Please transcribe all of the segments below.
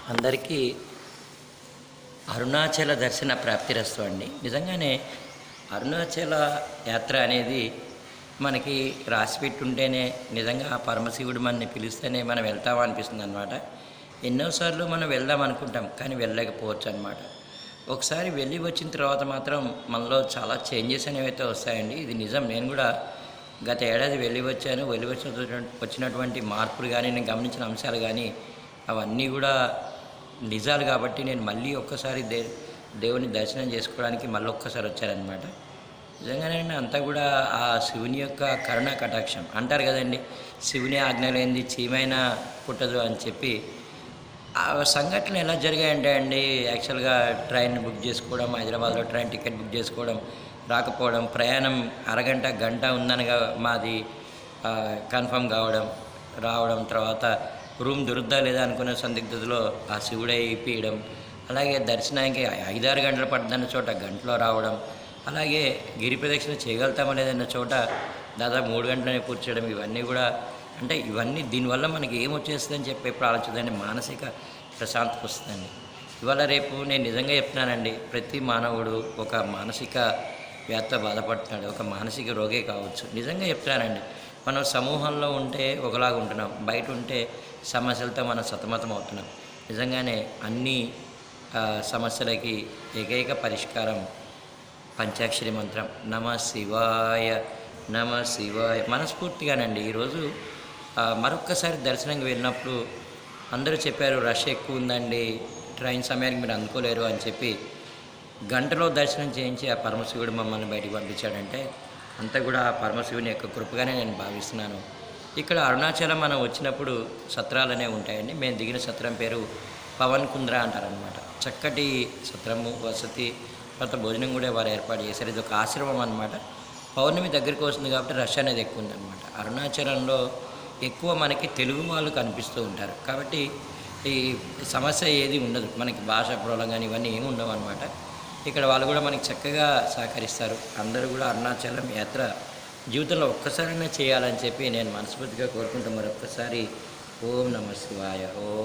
అందరికీ అరుణాచల దర్శన ప్రాప్తిరస్తు అండి నిజంగానే అరుణాచల యాత్ర అనేది మనకి రాసి పెట్టుంటేనే నిజంగా ఆ పరమశివుడు మనని పిలిస్తేనే మనం వెళ్తామా అనిపిస్తుంది అనమాట ఎన్నోసార్లు మనం వెళ్దాం అనుకుంటాం కానీ వెళ్ళలేకపోవచ్చు అనమాట ఒకసారి వెళ్ళి వచ్చిన తర్వాత మాత్రం మనలో చాలా చేంజెస్ అనేవి అయితే వస్తాయండి ఇది నిజం నేను కూడా గత ఏడాది వెళ్ళి వచ్చాను వెళ్ళి వచ్చిన వచ్చినటువంటి మార్పులు కానీ నేను గమనించిన అంశాలు కానీ అవన్నీ కూడా నిజాలు కాబట్టి నేను మళ్ళీ ఒక్కసారి దే దేవుని దర్శనం చేసుకోవడానికి మళ్ళీ ఒక్కసారి వచ్చానమాట నిజంగానే అంతా కూడా ఆ శివుని యొక్క కరుణ కటాక్షం అంటారు కదండి శివుని ఆజ్ఞ లేనిది చీమైనా పుట్టదు అని చెప్పి ఆ సంఘటనలు ఎలా జరిగాయంటే అండి యాక్చువల్గా ట్రైన్ బుక్ చేసుకోవడం హైదరాబాద్లో ట్రైన్ టికెట్ బుక్ చేసుకోవడం రాకపోవడం ప్రయాణం అరగంట గంట ఉందనగా మాది కన్ఫర్మ్ కావడం రావడం తర్వాత రూమ్ దొరుకుతా లేదా అనుకునే సందిగ్ధతలో ఆ శివుడే ఇప్పియడం అలాగే దర్శనానికి ఐదారు గంటలు పడుతున్న చోట గంటలో రావడం అలాగే గిరి ప్రదక్షిణ చేయగలుగుతామా లేదన్న చోట దాదాపు మూడు గంటలనే పూర్తి చేయడం ఇవన్నీ కూడా అంటే ఇవన్నీ దీనివల్ల మనకి ఏం వచ్చేస్తుందని చెప్పి ఎప్పుడు ఆలోచించదండి మానసిక ప్రశాంతత వస్తుందండి ఇవాళ రేపు నేను నిజంగా చెప్తున్నానండి ప్రతి మానవుడు ఒక మానసిక వ్యాధితో బాధపడుతున్నాడు ఒక మానసిక రోగే కావచ్చు నిజంగా చెప్తున్నానండి మనం సమూహంలో ఉంటే ఒకలాగా ఉంటున్నాం బయట ఉంటే సమస్యలతో మనం సతమతం అవుతున్నాం నిజంగానే అన్ని ఆ, సమస్యలకి ఏకైక పరిష్కారం పంచాక్షరి మంత్రం నమ శివాయ నమ శివాయ మనస్ఫూర్తిగానండి ఈరోజు ఆ, మరొక్కసారి దర్శనంకి వెళ్ళినప్పుడు అందరూ చెప్పారు రష్ ఎక్కువ ఉందండి ట్రైన్ సమయానికి మీరు అందుకోలేరు అని చెప్పి గంటలో దర్శనం చేయించి ఆ పరమశివుడు మమ్మల్ని బయటికి పంపించాడంటే అంతా కూడా ఆ పరమశివుని యొక్క కృపగానే నేను భావిస్తున్నాను ఇక్కడ అరుణాచలం మనం వచ్చినప్పుడు సత్రాలనే ఉంటాయండి మేము దిగిన సత్రం పేరు పవన్ కుంద్ర అంటారనమాట చక్కటి సత్రము వసతి తర్వాత భోజనం కూడా వారు ఏర్పాటు చేశారు ఇది ఒక ఆశ్రమం అనమాట పౌర్ణమి దగ్గరికి వస్తుంది కాబట్టి రష్ అనేది ఎక్కువ ఉందన్నమాట అరుణాచలంలో ఎక్కువ మనకి తెలుగు వాళ్ళు కనిపిస్తూ ఉంటారు కాబట్టి ఈ సమస్య ఏది ఉండదు మనకి భాష ప్రాబ్లం కానీ ఇవన్నీ ఏమి ఉండవు అనమాట ఇక్కడ వాళ్ళు కూడా మనకి చక్కగా సహకరిస్తారు అందరూ కూడా అరుణాచలం యాత్ర జీవితంలో ఒక్కసారైనా చేయాలని చెప్పి నేను మనస్ఫూర్తిగా కోరుకుంటూ మరొక్కసారి ఓం నమ శివాయ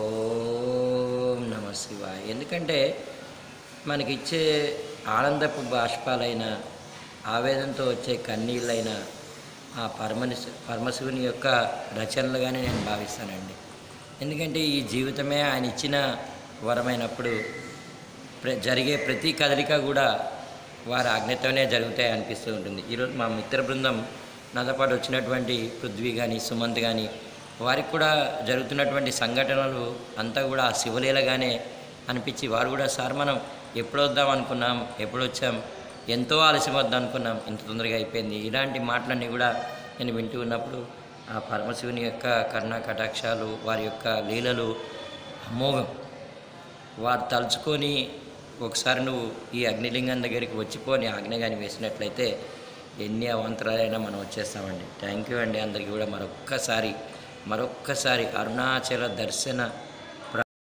ఓం నమ శివాయ ఎందుకంటే మనకిచ్చే ఆనందపు బాష్పాలైన ఆవేదనతో వచ్చే కన్నీళ్ళైన ఆ పరమని పరమశివుని యొక్క రచనలుగానే నేను భావిస్తానండి ఎందుకంటే ఈ జీవితమే ఆయన ఇచ్చిన వరమైనప్పుడు ప్ర జరిగే ప్రతి కదలిక కూడా వారి ఆజ్ఞతోనే జరుగుతాయి అనిపిస్తూ ఉంటుంది ఈరోజు మా మిత్ర బృందం నాతో పాటు వచ్చినటువంటి పృథ్వీ కానీ సుమంత్ కానీ వారికి కూడా జరుగుతున్నటువంటి సంఘటనలు అంతా కూడా ఆ శివలీలగానే అనిపించి వారు కూడా సార్ మనం ఎప్పుడు వద్దాం అనుకున్నాం ఎప్పుడు వచ్చాం ఎంతో ఆలస్యం వద్దాం అనుకున్నాం ఇంత తొందరగా అయిపోయింది ఇలాంటి మాటలన్నీ కూడా నేను వింటూ ఉన్నప్పుడు ఆ పరమశివుని యొక్క కరుణా కటాక్షాలు వారి యొక్క లీలలు అమోఘం వారు తలుచుకొని ఒకసారి నువ్వు ఈ అగ్నిలింగం దగ్గరికి వచ్చిపోని ఆజ్ఞ కానీ వేసినట్లయితే ఎన్ని అవాంతరాలైనా మనం వచ్చేస్తామండి థ్యాంక్ యూ అండి అందరికీ కూడా మరొక్కసారి మరొక్కసారి అరుణాచల దర్శన